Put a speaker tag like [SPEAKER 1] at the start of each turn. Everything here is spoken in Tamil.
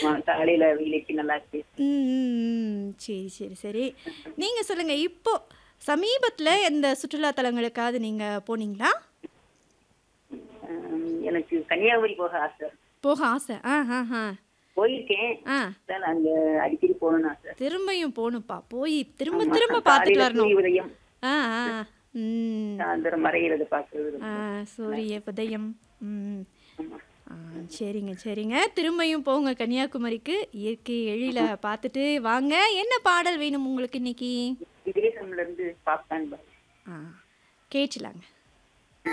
[SPEAKER 1] ஆமா காலையில வெயிலுக்கு நல்லா இருக்கு
[SPEAKER 2] ம், ம், ம். சரி சரி சரி நீங்க சொல்லுங்க இப்போ சமீபத்துல எந்த சுற்றுலா தலங்களுக்காவது நீங்க போனீங்களா
[SPEAKER 1] ஆம், எனக்கு கன்னியாகுமரி போக ஆசை
[SPEAKER 2] போக ஆசை ஆ ஆ ஆ
[SPEAKER 1] போயிருக்கேன்
[SPEAKER 2] ஆ
[SPEAKER 1] அதான் அங்க அடிக்கடி போகணும்னு ஆசை
[SPEAKER 2] திரும்பியும் போகணும்ப்பா போய் திரும்ப
[SPEAKER 1] ஆமா,
[SPEAKER 2] திரும்ப பார்த்துட்டு
[SPEAKER 1] காலையில
[SPEAKER 2] வரணும்
[SPEAKER 1] சூரிய உதயம்
[SPEAKER 2] ஆ ஆ ம்
[SPEAKER 1] சாயந்தரம் மறையிறது பாக்குறது
[SPEAKER 2] ஆ சூரிய உதயம் ம்
[SPEAKER 1] ஆமா.
[SPEAKER 2] ஆ சரிங்க சரிங்க திரும்பியும் போங்க கன்னியாகுமரிக்கு இயற்கை எழில பார்த்துட்டு வாங்க என்ன பாடல் வேணும் உங்களுக்கு இன்னைக்கு
[SPEAKER 1] விதேசம்ல இருந்து பாப்கார்ன்
[SPEAKER 2] ஆ கேட்கலாங்க